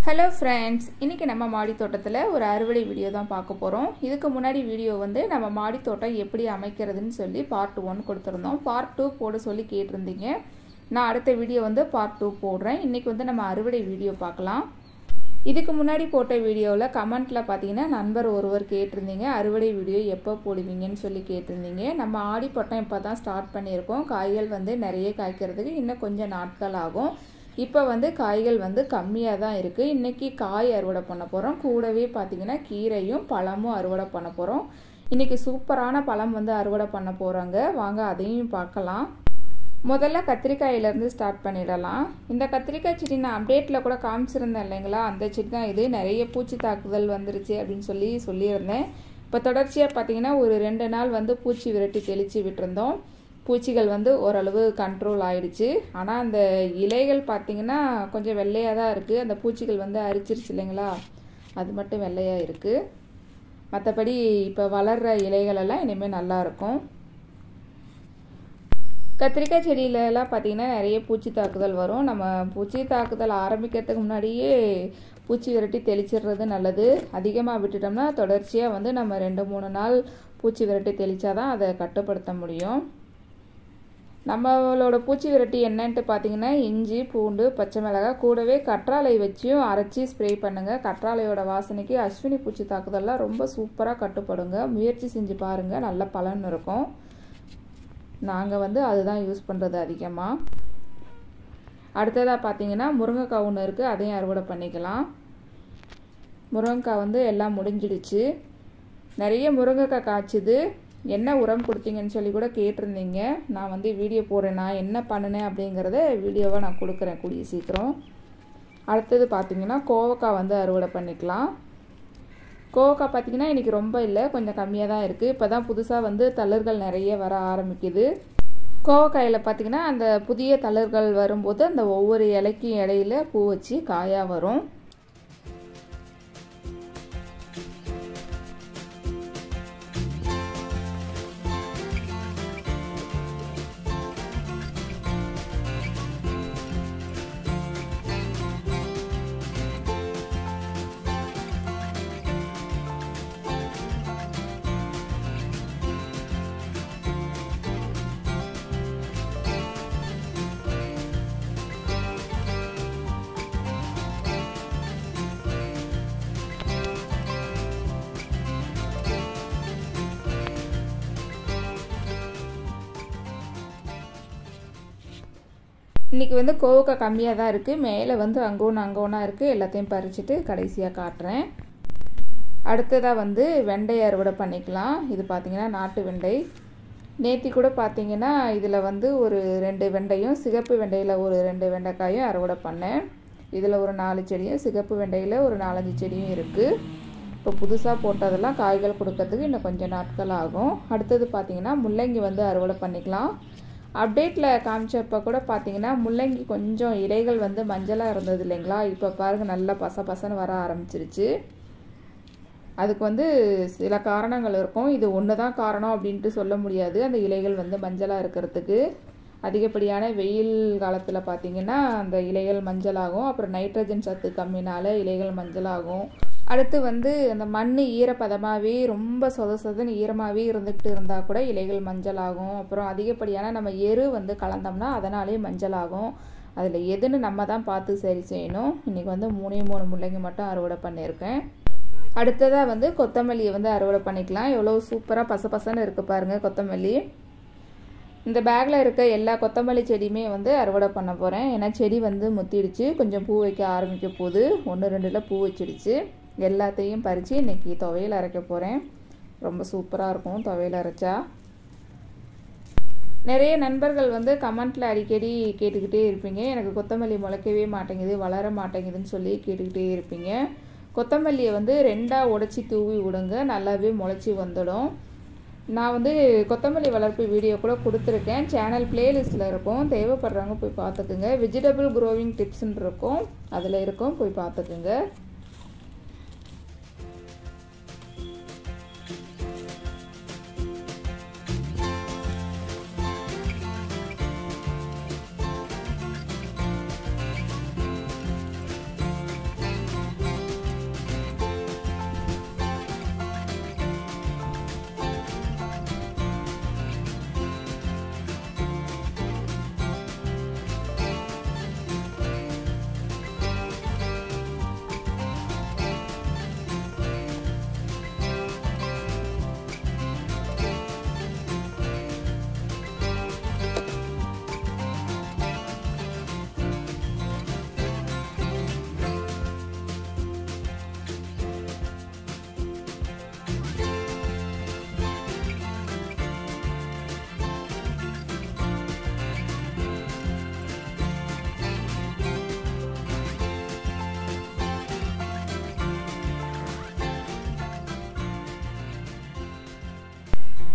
hello friends இன்றைக்கி நம்ம மாடி தோட்டத்தில் ஒரு அறுவடை வீடியோ தான் பார்க்க போகிறோம் இதுக்கு முன்னாடி வீடியோ வந்து நம்ம மாடி தோட்டம் எப்படி அமைக்கிறதுன்னு சொல்லி பார்ட் ஒன் கொடுத்துருந்தோம் பார்ட் டூ போட சொல்லி கேட்டிருந்தீங்க நான் அடுத்த வீடியோ வந்து பார்ட் டூ போடுறேன் இன்றைக்கி வந்து நம்ம அறுவடை வீடியோ பார்க்கலாம் இதுக்கு முன்னாடி போட்ட வீடியோவில் கமெண்ட்டில் பார்த்தீங்கன்னா நண்பர் ஒருவர் கேட்டிருந்தீங்க அறுவடை வீடியோ எப்போ போடுவீங்கன்னு சொல்லி கேட்டிருந்தீங்க நம்ம ஆடிப்பட்டம் இப்போ தான் ஸ்டார்ட் பண்ணியிருக்கோம் காய்கள் வந்து நிறைய காய்க்கிறதுக்கு இன்னும் கொஞ்சம் நாட்கள் ஆகும் இப்போ வந்து காய்கள் வந்து கம்மியாக தான் இருக்குது இன்றைக்கி காய் அறுவடை பண்ண போகிறோம் கூடவே பார்த்திங்கன்னா கீரையும் பழமும் அறுவடை பண்ண போகிறோம் இன்றைக்கி சூப்பரான பழம் வந்து அறுவடை பண்ண போகிறாங்க வாங்க அதையும் பார்க்கலாம் முதல்ல கத்திரிக்காயிலேருந்து ஸ்டார்ட் பண்ணிடலாம் இந்த கத்திரிக்காய் செடி நான் அப்டேட்டில் கூட காமிச்சிருந்தேன் இல்லைங்களா அந்த செடி தான் இது நிறைய பூச்சி தாக்குதல் வந்துருச்சு அப்படின்னு சொல்லி சொல்லியிருந்தேன் இப்போ தொடர்ச்சியாக பார்த்தீங்கன்னா ஒரு ரெண்டு நாள் வந்து பூச்சி விரட்டி தெளித்து விட்டுருந்தோம் பூச்சிகள் வந்து ஓரளவு கண்ட்ரோல் ஆயிடுச்சு ஆனால் அந்த இலைகள் பார்த்திங்கன்னா கொஞ்சம் வெள்ளையாக தான் இருக்குது அந்த பூச்சிகள் வந்து அரிச்சிருச்சு இல்லைங்களா அது மட்டும் வெள்ளையாக இருக்குது மற்றபடி இப்போ வளர்கிற இலைகளெல்லாம் இனிமேல் நல்லாயிருக்கும் கத்திரிக்காய் செடியிலலாம் பார்த்திங்கன்னா நிறைய பூச்சி தாக்குதல் வரும் நம்ம பூச்சி தாக்குதல் ஆரம்பிக்கிறதுக்கு முன்னாடியே பூச்சி விரட்டி தெளிச்சிடுறது நல்லது அதிகமாக விட்டுட்டோம்னா தொடர்ச்சியாக வந்து நம்ம ரெண்டு மூணு நாள் பூச்சி விரட்டி தெளித்தாதான் அதை கட்டுப்படுத்த முடியும் நம்மளோட பூச்சி விரட்டி என்னன்ட்டு பார்த்தீங்கன்னா இஞ்சி பூண்டு பச்சை மிளகாய் கூடவே கற்றாழை வச்சியும் அரைச்சி ஸ்ப்ரே பண்ணுங்கள் கற்றாழையோட வாசனைக்கு அஸ்வினி பூச்சி தாக்குதல்லாம் ரொம்ப சூப்பராக கட்டுப்படுங்க முயற்சி செஞ்சு பாருங்கள் நல்ல பலன் இருக்கும் நாங்கள் வந்து அதுதான் யூஸ் பண்ணுறது அதிகமாக அடுத்ததாக பார்த்தீங்கன்னா முருங்கைக்காய் ஒன்று இருக்குது அதையும் அறுவடை பண்ணிக்கலாம் முருங்கைக்காய் வந்து எல்லாம் முடிஞ்சிடுச்சு நிறைய முருங்கைக்காய் காய்ச்சிது என்ன உரம் கொடுத்தீங்கன்னு சொல்லி கூட கேட்டிருந்தீங்க நான் வந்து வீடியோ போடுறேன் நான் என்ன பண்ணினேன் அப்படிங்கிறத வீடியோவாக நான் கொடுக்குறேன் கூடிய சீக்கிரம் அடுத்தது பார்த்திங்கன்னா கோவக்காய் வந்து அறுவடை பண்ணிக்கலாம் கோவக்காய் பார்த்திங்கன்னா இன்றைக்கி ரொம்ப இல்லை கொஞ்சம் கம்மியாக தான் இருக்குது இப்போ தான் புதுசாக வந்து தளர்கள் நிறைய வர ஆரம்பிக்குது கோவக்காயில் பார்த்திங்கன்னா அந்த புதிய தளர்கள் வரும்போது அந்த ஒவ்வொரு இலைக்கும் இடையில பூ வச்சு காயாக வரும் இன்றைக்கி வந்து கோவக்காய் கம்மியாக தான் இருக்குது மேலே வந்து அங்கோன்னு அங்கோனா இருக்குது எல்லாத்தையும் பறிச்சுட்டு கடைசியாக காட்டுறேன் அடுத்ததாக வந்து வெண்டை அறுவடை பண்ணிக்கலாம் இது பார்த்திங்கன்னா நாட்டு வெண்டை நேத்தி கூட பார்த்திங்கன்னா இதில் வந்து ஒரு ரெண்டு வெண்டையும் சிகப்பு வெண்டையில் ஒரு ரெண்டு வெண்டைக்காயும் அறுவடை பண்ணேன் இதில் ஒரு நாலு செடியும் சிகப்பு வெண்டையில் ஒரு நாலஞ்சு செடியும் இருக்குது இப்போ புதுசாக போட்டதெல்லாம் காய்கள் கொடுக்கறதுக்கு இன்னும் கொஞ்சம் நாட்கள் ஆகும் அடுத்தது பார்த்திங்கன்னா முள்ளங்கி வந்து அறுவடை பண்ணிக்கலாம் அப்டேட்டில் காமிச்சப்போ கூட பார்த்தீங்கன்னா முள்ளங்கி கொஞ்சம் இலைகள் வந்து மஞ்சளாக இருந்தது இல்லைங்களா இப்போ பாருங்கள் நல்லா பச பசன்னு வர ஆரம்பிச்சிருச்சு அதுக்கு வந்து சில காரணங்கள் இருக்கும் இது ஒன்று தான் காரணம் அப்படின்ட்டு சொல்ல முடியாது அந்த இலைகள் வந்து மஞ்சளாக இருக்கிறதுக்கு அதிகப்படியான வெயில் காலத்தில் பார்த்திங்கன்னா அந்த இலைகள் மஞ்சளாகும் அப்புறம் நைட்ரஜன் சத்து கம்மினால இலைகள் மஞ்சளாகும் அடுத்து வந்து அந்த மண் ஈரப்பதமாகவே ரொம்ப சொத சொதன்னு ஈரமாகவே இருந்துக்கிட்டு இருந்தால் கூட இலைகள் மஞ்சள் ஆகும் அப்புறம் அதிகப்படியான நம்ம எரு வந்து கலந்தோம்னா அதனாலே மஞ்சள் ஆகும் அதில் எதுன்னு நம்ம தான் பார்த்து சரி செய்யணும் இன்றைக்கி வந்து மூணே மூணு முள்ளங்கி மட்டும் அறுவடை பண்ணியிருக்கேன் அடுத்ததாக வந்து கொத்தமல்லியை வந்து அறுவடை பண்ணிக்கலாம் எவ்வளோ சூப்பராக பச பசன்னு இருக்குது பாருங்கள் கொத்தமல்லி இந்த பேக்கில் இருக்க எல்லா கொத்தமல்லி செடியுமே வந்து அறுவடை பண்ண போகிறேன் ஏன்னா செடி வந்து முத்திடுச்சு கொஞ்சம் பூ வைக்க ஆரம்பிக்க போகுது ஒன்று ரெண்டில் பூ வச்சிடுச்சு எல்லாத்தையும் பறித்து இன்றைக்கி துவையல் அரைக்க போகிறேன் ரொம்ப சூப்பராக இருக்கும் துவையல் அரைச்சா நிறைய நண்பர்கள் வந்து கமெண்ட்டில் அடிக்கடி கேட்டுக்கிட்டே இருப்பீங்க எனக்கு கொத்தமல்லி முளைக்கவே மாட்டேங்குது வளர மாட்டேங்குதுன்னு சொல்லி கேட்டுக்கிட்டே இருப்பீங்க கொத்தமல்லியை வந்து ரெண்டாக உடச்சி தூவி விடுங்க நல்லாவே முளைச்சி வந்துடும் நான் வந்து கொத்தமல்லி வளர்ப்பு வீடியோ கூட கொடுத்துருக்கேன் சேனல் பிளேலிஸ்ட்டில் இருக்கும் தேவைப்படுறவங்க போய் பார்த்துக்குங்க வெஜிடபிள் க்ரோவிங் டிப்ஸ்ன்னு இருக்கும் அதில் இருக்கும் போய் பார்த்துக்குங்க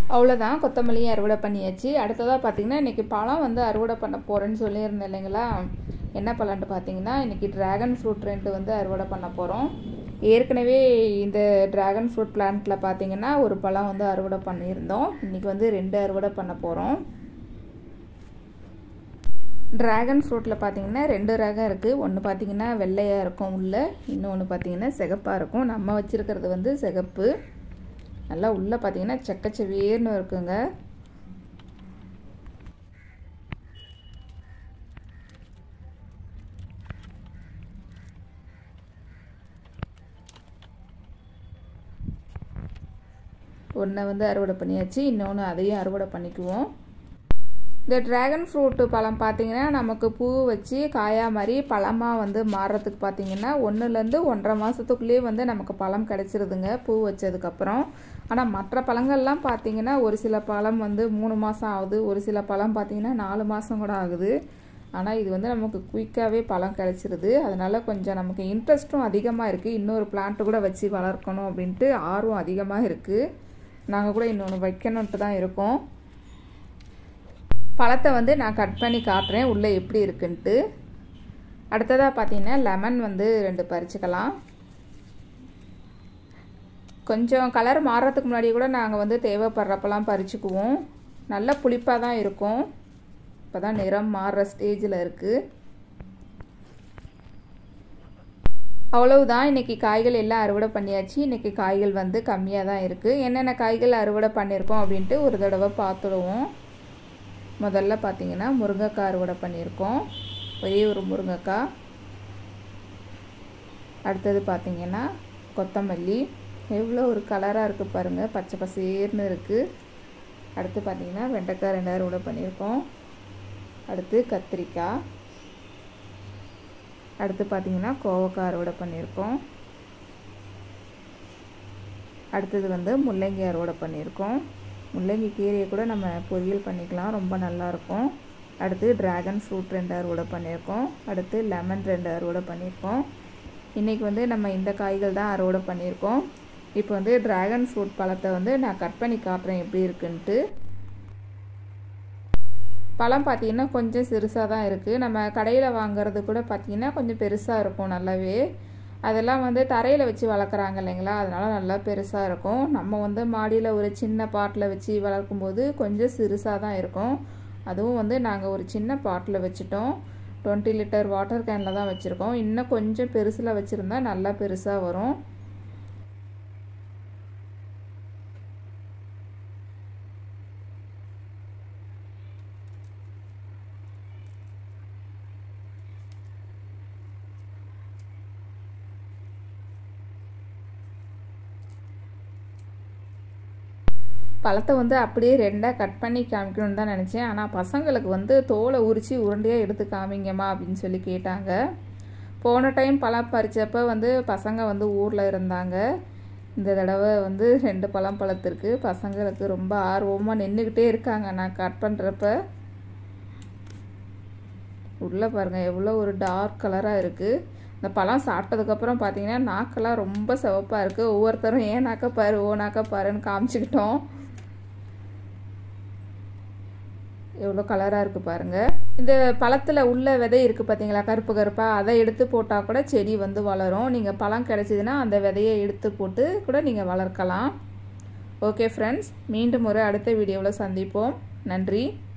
அவ்வளோதான் கொத்தமல்லியும் அறுவடை பண்ணியாச்சு அடுத்ததாக பார்த்தீங்கன்னா இன்றைக்கி பழம் வந்து அறுவடை பண்ண போகிறேன்னு சொல்லியிருந்தேன் இல்லைங்களா என்ன பழம்ட்டு பார்த்தீங்கன்னா இன்றைக்கி ட்ராகன் ஃப்ரூட் ரெண்டு வந்து அறுவடை பண்ண போகிறோம் ஏற்கனவே இந்த ட்ராகன் ஃப்ரூட் பிளான்ட்டில் பார்த்தீங்கன்னா ஒரு பழம் வந்து அறுவடை பண்ணியிருந்தோம் இன்றைக்கி வந்து ரெண்டு அறுவடை பண்ண போகிறோம் ட்ராகன் ஃப்ரூட்டில் பார்த்தீங்கன்னா ரெண்டு ரகம் இருக்குது ஒன்று பார்த்தீங்கன்னா வெள்ளையாக இருக்கும் உள்ளே இன்னொன்று பார்த்தீங்கன்னா சிகப்பாக இருக்கும் நம்ம வச்சுருக்கிறது வந்து சிகப்பு நல்லா உள்ளே பார்த்தீங்கன்னா செக்கச்செவேர்னு இருக்குங்க ஒன்றை வந்து அறுவடை பண்ணியாச்சு இன்னொன்று அதையும் அறுவடை பண்ணிக்குவோம் இந்த ட்ராகன் ஃப்ரூட்டு பழம் பார்த்தீங்கன்னா நமக்கு பூ வச்சு காயா மாதிரி பழமாக வந்து மாறுறதுக்கு பார்த்தீங்கன்னா ஒன்றுலேருந்து ஒன்றரை மாதத்துக்குள்ளேயே வந்து நமக்கு பழம் கிடச்சிருதுங்க பூ வச்சதுக்கப்புறம் ஆனால் மற்ற பழங்கள்லாம் பார்த்தீங்கன்னா ஒரு சில பழம் வந்து மூணு மாதம் ஆகுது ஒரு சில பழம் பார்த்தீங்கன்னா நாலு மாதம் கூட ஆகுது ஆனால் இது வந்து நமக்கு குயிக்காகவே பழம் கிடச்சிருது அதனால் கொஞ்சம் நமக்கு இன்ட்ரெஸ்ட்டும் அதிகமாக இருக்குது இன்னொரு பிளான்ட்டு கூட வச்சு வளர்க்கணும் அப்படின்ட்டு ஆர்வம் அதிகமாக இருக்குது நாங்கள் கூட இன்னொன்று வைக்கணுன்ட்டு தான் இருக்கோம் பழத்தை வந்து நான் கட் பண்ணி காட்டுறேன் உள்ளே எப்படி இருக்குன்ட்டு அடுத்ததாக பார்த்தீங்கன்னா லெமன் வந்து ரெண்டு பறிச்சுக்கலாம் கொஞ்சம் கலர் மாறுறதுக்கு முன்னாடி கூட நாங்கள் வந்து தேவைப்படுறப்பெல்லாம் பறிச்சுக்குவோம் நல்ல புளிப்பாக தான் இருக்கும் இப்போ தான் நிறம் மாறுற ஸ்டேஜில் இருக்குது அவ்வளவுதான் இன்றைக்கி காய்கள் எல்லாம் அறுவடை பண்ணியாச்சு இன்றைக்கி காய்கள் வந்து கம்மியாக தான் இருக்குது என்னென்ன காய்கள் அறுவடை பண்ணியிருக்கோம் அப்படின்ட்டு ஒரு தடவை பார்த்துடுவோம் முதல்ல பார்த்தீங்கன்னா முருங்கைக்காய் அறுவடை பண்ணியிருக்கோம் ஒரே ஒரு முருங்கைக்காய் அடுத்தது பார்த்தீங்கன்னா கொத்தமல்லி எவ்வளோ ஒரு கலராக இருக்குது பாருங்கள் பச்சை பசேர்னு இருக்குது அடுத்து பார்த்தீங்கன்னா வெண்டைக்காய் ரெண்டு அறுவடை பண்ணியிருக்கோம் அடுத்து கத்திரிக்காய் அடுத்து பார்த்தீங்கன்னா கோவக்காய் அறுவடை பண்ணியிருக்கோம் அடுத்தது வந்து முள்ளங்கி அறுவடை பண்ணியிருக்கோம் முள்ளங்கி கீரையை கூட நம்ம பொரியல் பண்ணிக்கலாம் ரொம்ப நல்லாயிருக்கும் அடுத்து ட்ராகன் ஃப்ரூட் ரெண்டு அறுவடை பண்ணியிருக்கோம் அடுத்து லெமன் ரெண்டு அறுவடை பண்ணியிருக்கோம் இன்றைக்கி வந்து நம்ம இந்த காய்கள் தான் அறுவடை பண்ணியிருக்கோம் இப்போ வந்து ட்ராகன் ஃப்ரூட் பழத்தை வந்து நான் கட் பண்ணி காட்டுறேன் எப்படி இருக்குன்ட்டு பழம் பார்த்திங்கன்னா கொஞ்சம் சிறுசாக தான் இருக்குது நம்ம கடையில் வாங்குறது கூட பார்த்திங்கன்னா கொஞ்சம் பெருசாக இருக்கும் நல்லாவே அதெல்லாம் வந்து தரையில் வச்சு வளர்க்குறாங்க இல்லைங்களா அதனால் நல்லா பெருசாக இருக்கும் நம்ம வந்து மாடியில் ஒரு சின்ன பாட்டில் வச்சு வளர்க்கும்போது கொஞ்சம் சிறுசாக தான் இருக்கும் அதுவும் வந்து நாங்கள் ஒரு சின்ன பாட்டில் வச்சுட்டோம் டுவெண்ட்டி லிட்டர் வாட்டர் கேனில் தான் வச்சுருக்கோம் இன்னும் கொஞ்சம் பெருசில் வச்சுருந்தா நல்லா பெருசாக வரும் பழத்தை வந்து அப்படியே ரெண்டாக கட் பண்ணி காமிக்கணும்னு தான் நினச்சேன் ஆனால் பசங்களுக்கு வந்து தோலை உரித்து உருண்டையாக எடுத்து காமிங்கம்மா அப்படின்னு சொல்லி கேட்டாங்க போன டைம் பழம் பறித்தப்ப வந்து பசங்க வந்து ஊரில் இருந்தாங்க இந்த தடவை வந்து ரெண்டு பழம் பழத்திற்கு பசங்களுக்கு ரொம்ப ஆர்வமாக நின்றுக்கிட்டே இருக்காங்க நான் கட் பண்ணுறப்ப உள்ளே பாருங்கள் எவ்வளோ ஒரு டார்க் கலராக இருக்குது இந்த பழம் சாப்பிட்டதுக்கப்புறம் பார்த்தீங்கன்னா நாக்கெல்லாம் ரொம்ப சிவப்பாக இருக்குது ஒவ்வொருத்தரும் ஏன் நாக்க பாரு ஓ நாக்க பாருன்னு காமிச்சிக்கிட்டோம் எவ்வளோ கலராக இருக்குது பாருங்கள் இந்த பழத்தில் உள்ள விதை இருக்குது பார்த்தீங்களா கருப்பு கருப்பாக அதை எடுத்து போட்டால் கூட செடி வந்து வளரும் நீங்கள் பழம் கிடச்சிதுன்னா அந்த விதையை எடுத்து போட்டு கூட நீங்கள் வளர்க்கலாம் ஓகே ஃப்ரெண்ட்ஸ் மீண்டும் ஒரு அடுத்த வீடியோவில் சந்திப்போம் நன்றி